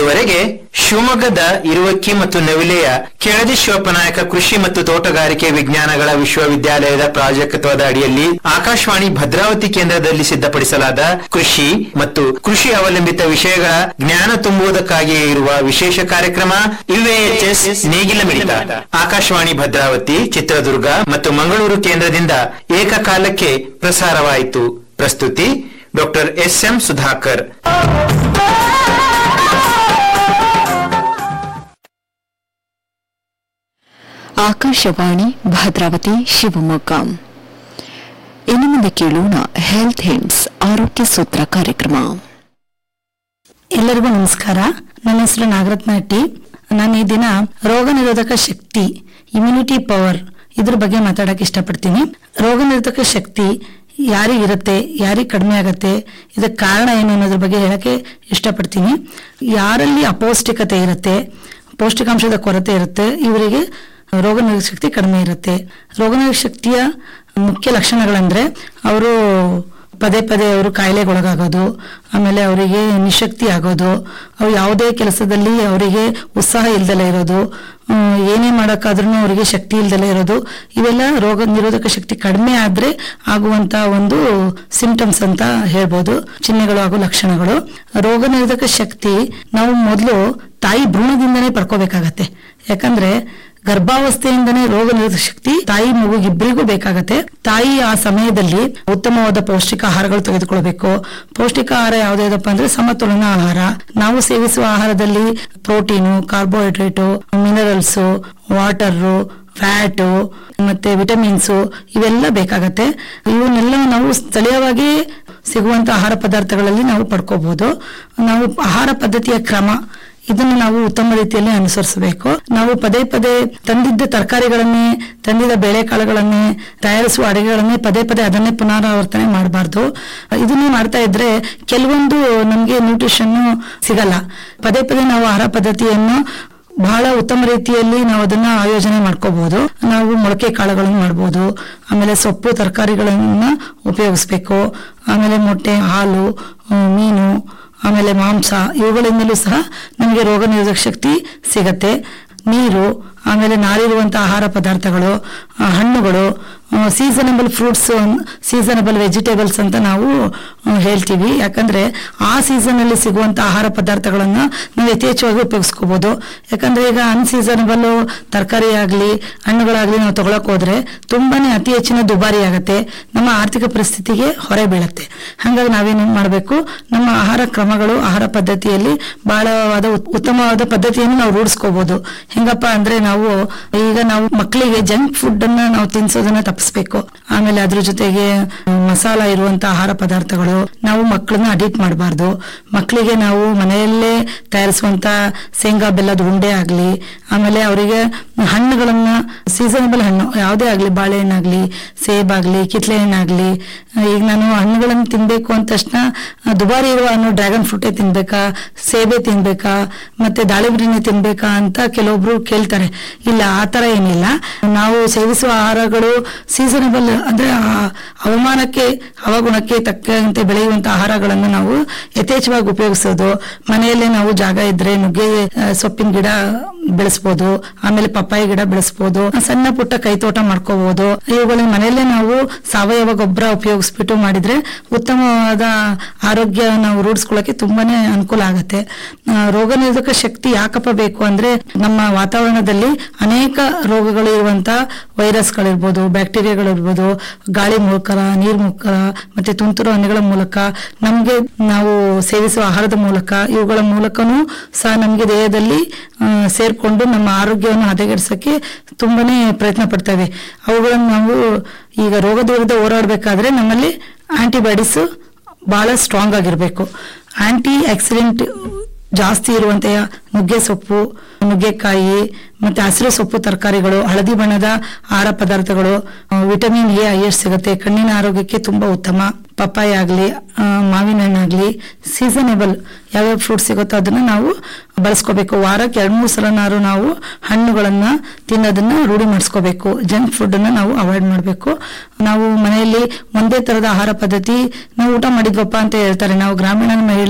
ಇದುವರೆಗೆ ಶಿವಮೊಗ್ಗದ ಇರುವಕ್ಕಿ ಮತ್ತು ನವಿಲೆಯ ಕೆಳದಿ ಶಿವಪ್ಪನಾಯಕ ಕೃಷಿ ಮತ್ತು ತೋಟಗಾರಿಕೆ ವಿಜ್ಞಾನಗಳ ವಿಶ್ವವಿದ್ಯಾಲಯದ ಪ್ರಾಜೆಕ್ಟ್ವದ ಅಡಿಯಲ್ಲಿ ಆಕಾಶವಾಣಿ ಭದ್ರಾವತಿ ಕೇಂದ್ರದಲ್ಲಿ ಸಿದ್ಧಪಡಿಸಲಾದ ಕೃಷಿ ಮತ್ತು ಕೃಷಿ ಅವಲಂಬಿತ ವಿಷಯಗಳ ಜ್ಞಾನ ತುಂಬುವುದಕ್ಕಾಗಿಯೇ ಇರುವ ವಿಶೇಷ ಕಾರ್ಯಕ್ರಮ ಯುಎಎಚ್ಎಸ್ ನೇಗಿಲ ಮಿಡಿತ ಆಕಾಶವಾಣಿ ಭದ್ರಾವತಿ ಚಿತ್ರದುರ್ಗ ಮತ್ತು ಮಂಗಳೂರು ಕೇಂದ್ರದಿಂದ ಏಕಕಾಲಕ್ಕೆ ಪ್ರಸಾರವಾಯಿತು ಪ್ರಸ್ತುತಿ doctor S M Sudhakar Akashvani Bhadravati Shivamogga ಇನ್ನು ಮುಂದೆ ಕೇಳೋಣ ಹೆಲ್ತ್ ಹಿಂಡ್ಸ್ ಆರೋಗ್ಯ ಸೂತ್ರ ಕಾರ್ಯಕ್ರಮ ಎಲ್ಲರಿಗೂ ನಮಸ್ಕಾರ ನನ್ನ ಹೆಸರು ನಾಗರತ್ನ ಟಿ ನಾನು ಈ ದಿನ ರೋಗ ನಿರೋಧಕ ಶಕ್ತಿ ಇಮ್ಯುನಿಟಿ ಪವರ್ ಇದ್ರ ಬಗ್ಗೆ ಮಾತಾಡಕ್ಕೆ ಇಷ್ಟಪಡ್ತೀನಿ ರೋಗ ನಿರೋಧಕ ಶಕ್ತಿ ಯಾರಿಗಿರುತ್ತೆ ಯಾರಿಗೆ ಕಡಿಮೆ ಆಗತ್ತೆ ಇದಕ್ಕೆ ಕಾರಣ ಏನು ಅನ್ನೋದ್ರ ಬಗ್ಗೆ ಹೇಳಕ್ಕೆ ಇಷ್ಟಪಡ್ತೀನಿ ಯಾರಲ್ಲಿ ಅಪೌಷ್ಟಿಕತೆ ಇರುತ್ತೆ ಪೌಷ್ಟಿಕಾಂಶದ ಕೊರತೆ ಇರುತ್ತೆ ಇವರಿಗೆ ರೋಗ ನಿರೋಧಕ ಶಕ್ತಿ ಕಡಿಮೆ ಇರುತ್ತೆ ರೋಗ ನಿರೋಧಕ ಶಕ್ತಿಯ ಮುಖ್ಯ ಲಕ್ಷಣಗಳಂದ್ರೆ ಅವರು ಪದೇ ಪದೇ ಅವರು ಕಾಯಿಲೆಗೊಳಗಾಗೋದು ಆಮೇಲೆ ಅವರಿಗೆ ನಿಶಕ್ತಿ ಆಗೋದು ಅವ್ರು ಯಾವುದೇ ಕೆಲಸದಲ್ಲಿ ಅವರಿಗೆ ಉತ್ಸಾಹ ಇಲ್ದಲೇ ಇರೋದು ಹ್ಮ್, ಏನೇ ಮಾಡೋಕ್ಕಾದ್ರೂ ಅವರಿಗೆ ಶಕ್ತಿ ಇಲ್ದಲೇ ಇರೋದು ಇವೆಲ್ಲ ರೋಗ ನಿರೋಧಕ ಶಕ್ತಿ ಕಡಿಮೆ ಆದ್ರೆ ಆಗುವಂತ ಒಂದು ಸಿಂಪ್ಟಮ್ಸ್ ಅಂತ ಹೇಳ್ಬೋದು ಚಿಹ್ನೆಗಳು ಹಾಗೂ ಲಕ್ಷಣಗಳು ರೋಗ ನಿರೋಧಕ ಶಕ್ತಿ ನಾವು ಮೊದಲು ತಾಯಿ ಭ್ರೂಣದಿಂದನೇ ಪಡ್ಕೋಬೇಕಾಗತ್ತೆ ಯಾಕಂದ್ರೆ ಗರ್ಭಾವಸ್ಥೆಯಿಂದನೇ ರೋಗ ನಿರೋಧಕ ಶಕ್ತಿ ತಾಯಿ ಮಗು ಇಬ್ಬರಿಗೂ ಬೇಕಾಗತ್ತೆ ತಾಯಿ ಆ ಸಮಯದಲ್ಲಿ ಉತ್ತಮವಾದ ಪೌಷ್ಟಿಕ ಆಹಾರಗಳು ತೆಗೆದುಕೊಳ್ಬೇಕು ಪೌಷ್ಟಿಕ ಆಹಾರ ಯಾವುದಾದಪ್ಪ ಅಂದ್ರೆ ಸಮತೋಲನ ಆಹಾರ ನಾವು ಸೇವಿಸುವ ಆಹಾರದಲ್ಲಿ protein carbohydrate minerals water fat ಮತ್ತೆ ವಿಟಮಿನ್ಸು ಇವೆಲ್ಲ ಬೇಕಾಗತ್ತೆ ಇವನ್ನೆಲ್ಲ ನಾವು ಸ್ಥಳೀಯವಾಗಿ ಸಿಗುವಂತ ಆಹಾರ ಪದಾರ್ಥಗಳಲ್ಲಿ ನಾವು ಪಡ್ಕೋಬಹುದು ನಾವು ಆಹಾರ ಪದ್ಧತಿಯ ಕ್ರಮ ಇದನ್ನು ನಾವು ಉತ್ತಮ ರೀತಿಯಲ್ಲಿ ಅನುಸರಿಸಬೇಕು ನಾವು ಪದೇ ಪದೇ ತಂದಿದ್ದ ತರಕಾರಿಗಳನ್ನೇ ತಂದಿದ್ದ ಬೇಳೆಕಾಳುಗಳನ್ನೇ ತಯಾರಿಸುವ ಅಡುಗೆಗಳನ್ನೇ ಪದೇ ಪದೇ ಅದನ್ನೇ ಪುನರಾವರ್ತನೆ ಮಾಡಬಾರ್ದು ಇದನ್ನೇ ಮಾಡ್ತಾ ಇದ್ರೆ ಕೆಲವೊಂದು ನಮಗೆ ನ್ಯೂಟ್ರಿಷನ್ ಸಿಗಲ್ಲ ಪದೇ ಪದೇ ನಾವು ಆಹಾರ ಪದ್ಧತಿಯನ್ನು ಬಹಳ ಉತ್ತಮ ರೀತಿಯಲ್ಲಿ ನಾವು ಅದನ್ನ ಆಯೋಜನೆ ಮಾಡ್ಕೋಬಹುದು ನಾವು ಮೊಳಕೆ ಕಾಳುಗಳನ್ನು ಮಾಡ್ಬೋದು ಆಮೇಲೆ ಸೊಪ್ಪು ತರಕಾರಿಗಳನ್ನ ಉಪಯೋಗಿಸ್ಬೇಕು ಆಮೇಲೆ ಮೊಟ್ಟೆ ಹಾಲು ಆ, ಮೀನು ಆಮೇಲೆ ಮಾಂಸ ಇವುಗಳಿಂದಲೂ ಸಹ ನಮಗೆ ರೋಗ ನಿರೋಧಕ ಶಕ್ತಿ ಸಿಗತ್ತೆ ನೀರು ಆಮೇಲೆ ನಾರಿರುವಂತಹ ಆಹಾರ ಪದಾರ್ಥಗಳು ಆ, ಹಣ್ಣುಗಳು ಸೀಸನಬಲ್ ಫ್ರೂಟ್ಸ್ ಸೀಸನಬಲ್ ವೆಜಿಟೇಬಲ್ಸ್ ಅಂತ ನಾವು ಆ, ಹೇಳ್ತೀವಿ ಯಾಕಂದ್ರೆ ಆ ಸೀಸನ್ ಅಲ್ಲಿ ಸಿಗುವಂತ ಆಹಾರ ಪದಾರ್ಥಗಳನ್ನ ನಾವು ಯಥೇಚ್ಛವಾಗಿ ಉಪಯೋಗಿಸ್ಕೋಬಹುದು ಯಾಕಂದ್ರೆ ಈಗ ಅನ್ಸೀಸನಬಲ್ ತರಕಾರಿ ಆಗ್ಲಿ ಹಣ್ಣುಗಳಾಗ್ಲಿ ನಾವು ತಗೊಳಕ್ ಹೋದ್ರೆ ತುಂಬಾನೇ ಅತಿ ಹೆಚ್ಚಿನ ದುಬಾರಿ ಆಗತ್ತೆ ನಮ್ಮ ಆರ್ಥಿಕ ಪರಿಸ್ಥಿತಿಗೆ ಹೊರೆ ಬೀಳತ್ತೆ ಹಾಗಾಗಿ ನಾವೇನು ಮಾಡಬೇಕು ನಮ್ಮ ಆಹಾರ ಕ್ರಮಗಳು ಆಹಾರ ಪದ್ಧತಿಯಲ್ಲಿ ಬಹಳವಾದ ಉತ್- ಉತ್ತಮವಾದ ಪದ್ಧತಿಯನ್ನು ನಾವು ರೂಢಿಸ್ಕೋಬಹುದು ಹೆಂಗಪ್ಪ ಅಂದ್ರೆ ನಾವು ಈಗ ನಾವು ಮಕ್ಕಳಿಗೆ ಜಂಕ್ ಫುಡ್ ಅನ್ನ ನಾವು ತಿನ್ಸೋದನ್ನ ತಪ್ಪಿಸ್ಬೇಕು ಆಮೇಲೆ ಅದ್ರ ಜೊತೆಗೆ ಮ್, ಮಸಾಲ ಇರುವಂತ ಆಹಾರ ಪದಾರ್ಥಗಳು ನಾವು ಮಕ್ಕಳನ್ನ ಅಡಿಕ್ಟ್ ಮಾಡಬಾರ್ದು ಮಕ್ಕಳಿಗೆ ನಾವು ಮನೆಯಲ್ಲೇ ತಯಾರಿಸುವಂತ ಶೇಂಗಾ ಬೆಲ್ಲದ ಉಂಡೆ ಆಗ್ಲಿ ಆಮೇಲೆ ಅವರಿಗೆ ಹಣ್ಣುಗಳನ್ನ ಸೀಸನಬಲ್ ಹಣ್ಣು ಯಾವುದೇ ಆಗ್ಲಿ ಬಾಳೆಹಣ್ಣಾಗ್ಲಿ ಸೇಬಾಗ್ಲಿ ಕಿತ್ಲೆ ಹಣ್ಣಾಗ್ಲಿ ಈಗ ನಾನು ಹಣ್ಣುಗಳನ್ನು ತಿನ್ಬೇಕು ಅಂದ ತಕ್ಷಣ ಆ, ದುಬಾರಿ ಇರುವ ಹಣ್ಣು ಡ್ರ್ಯಾಗನ್ ಫ್ರೂಟೇ ತಿನ್ಬೇಕಾ ಸೇಬೆ ತಿನ್ಬೇಕಾ ಮತ್ತೆ ದಾಳಿಂಬ್ರಿನೇ ತಿನ್ಬೇಕಾ ಅಂತ ಕೆಲವೊಬ್ರು ಕೇಳ್ತಾರೆ ಇಲ್ಲ ಆ ತರ ಏನಿಲ್ಲ ನಾವು ಸೇವಿಸುವ ಆಹಾರಗಳು ಸೀಸನಬಲ್ ಅಂದ್ರೆ ಆ ಹವಾಮಾನಕ್ಕೆ ಹವಾಗುಣಕ್ಕೆ ತಕ್ಕಂತೆ ಬೆಳೆಯುವಂತ ಆಹಾರಗಳನ್ನು ನಾವು ಯಥೇಚ್ಛವಾಗಿ ಉಪಯೋಗಿಸೋದು ಮನೆಯಲ್ಲೇ ನಾವು ಜಾಗ ಇದ್ರೆ ನುಗ್ಗೆ ಆ, ಸೊಪ್ಪಿನ ಗಿಡ ಬೆಳೆಸ್ಬೋದು ಆಮೇಲೆ ಪಪ್ಪಾಯಿ ಗಿಡ ಬೆಳೆಸ್ಬೋದು ಸಣ್ಣ ಪುಟ್ಟ ಕೈತೋಟ ಮಾಡ್ಕೋಬಹುದು ಇವುಗಳನ್ನ ಮನೆಯಲ್ಲೇ ನಾವು ಸಾವಯವ ಗೊಬ್ಬರ ಉಪಯೋಗಿಸ್ಬಿಟ್ಟು ಮಾಡಿದ್ರೆ ಉತ್ತಮವಾದ ಆರೋಗ್ಯ ನಾವು ರೂಢಿಸ್ಕೊಳ್ಳಕ್ಕೆ ತುಂಬಾನೇ ಅನುಕೂಲ ಆಗುತ್ತೆ ಆ, ರೋಗ ನಿರೋಧಕ ಶಕ್ತಿ ಯಾಕಪ್ಪ ಬೇಕು ಅಂದ್ರೆ ನಮ್ಮ ವಾತಾವರಣದಲ್ಲಿ ಅನೇಕ ರೋಗಗಳು ಇರುವಂತ ವೈರಸ್ಗಳಿರ್ಬೋದು ಬ್ಯಾಕ್ಟೀರಿಯಾಗಳಿರ್ಬೋದು ಗಾಳಿ ಮೂಲಕ ನೀರ್ ಮೂಲಕ ಮತ್ತೆ ತುಂತುರು ಹನಿಗಳ ಮೂಲಕ ನಮ್ಗೆ ನಾವು ಸೇವಿಸುವ ಆಹಾರದ ಮೂಲಕ ಇವುಗಳ ಮೂಲಕನೂ ಸಹ ನಮ್ಗೆ ದೇಹದಲ್ಲಿ ಆ, ಸೇರ್ಕೊಂಡು ನಮ್ಮ ಆರೋಗ್ಯವನ್ನು ಹದಗೆಡಿಸಕ್ಕೆ ತುಂಬಾನೇ ಪ್ರಯತ್ನ ಪಡ್ತೇವೆ ಅವುಗಳನ್ನು ನಾವು ಈಗ ರೋಗದ ವಿರುದ್ಧ ಹೋರಾಡಬೇಕಾದ್ರೆ ನಮ್ಮಲ್ಲಿ ಆಂಟಿಬಾಡೀಸ್ ಬಹಳ ಸ್ಟ್ರಾಂಗ್ ಆಗಿರಬೇಕು ಆಂಟಿ ಆಕ್ಸಿಡೆಂಟ್ ಜಾಸ್ತಿ ಇರುವಂತೆಯ ನುಗ್ಗೆ ಸೊಪ್ಪು ನುಗ್ಗೆಕಾಯಿ ಮತ್ತೆ ಹಸಿರು ಸೊಪ್ಪು ತರಕಾರಿಗಳು ಹಳದಿ ಬಣ್ಣದ ಆಹಾರ ಪದಾರ್ಥಗಳು ಆ, ವಿಟಮಿನ್ ಎ ಐ ಎಸ್ ಸಿಗುತ್ತೆ ಕಣ್ಣಿನ ಆರೋಗ್ಯಕ್ಕೆ ತುಂಬಾ ಉತ್ತಮ ಪಪ್ಪಾಯ ಆಗಲಿ ಮಾವಿನ ಹಣ್ಣಾಗ್ಲಿ ಸೀಸನೇಬಲ್ ಯಾವ್ಯಾವ ಫ್ರೂಟ್ ಸಿಗುತ್ತೋ ಅದನ್ನ ನಾವು ಬಳಸ್ಕೋಬೇಕು ವಾರಕ್ಕೆ ಎರಡ್ ಮೂರು ಸಲನಾರು ನಾವು ಹಣ್ಣುಗಳನ್ನ ತಿನ್ನೋದನ್ನ ರೂಢಿ ಮಾಡಿಸ್ಕೋಬೇಕು ಜಂಕ್ ಫುಡ್ ಅನ್ನ ನಾವು ಅವಾಯ್ಡ್ ಮಾಡಬೇಕು ನಾವು ಮನೆಯಲ್ಲಿ ಒಂದೇ ತರದ ಆಹಾರ ಪದ್ಧತಿ ನಾವು ಊಟ ಮಾಡಿದ್ವಪ್ಪ ಅಂತ ಹೇಳ್ತಾರೆ ನಾವು ಗ್ರಾಮೀಣ ಮಹಿಳೆ